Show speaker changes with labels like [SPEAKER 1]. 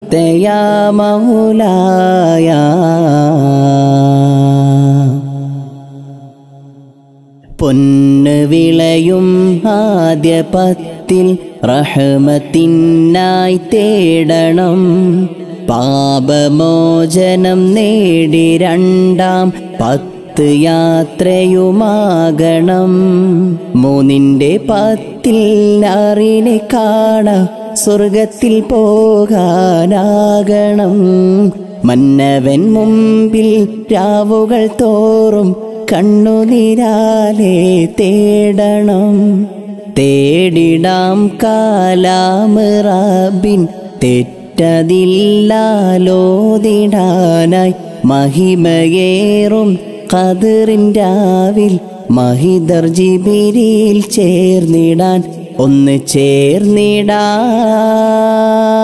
[SPEAKER 1] അന്തയാ മൗലായ പൊന്ന് വിളയും ആദ്യ പത്തിൽ റഹ്മത്തിനായി തേടണം പാപമോചനം നേടി രണ്ടാം പത്ത് യാത്രയുമാകണം മൂന്നിൻ്റെ പത്തിൽ അറിനെ കാണ സ്വർഗത്തിൽ പോകാനാകണം മന്നവൻ മുമ്പിൽ രാവുകൾ തോറും കണ്ണുനീരാലെ തേടണം തേടിടാം കാലാമിറാബിൻ തെറ്റതില്ലാലോതിടാനായി മഹിമയേറും കതിറിൻ രാവിൽ മഹിദർ ജിബിരിയിൽ ചേർന്നിടാൻ ഒന്ന് ചേർന്നിടാൻ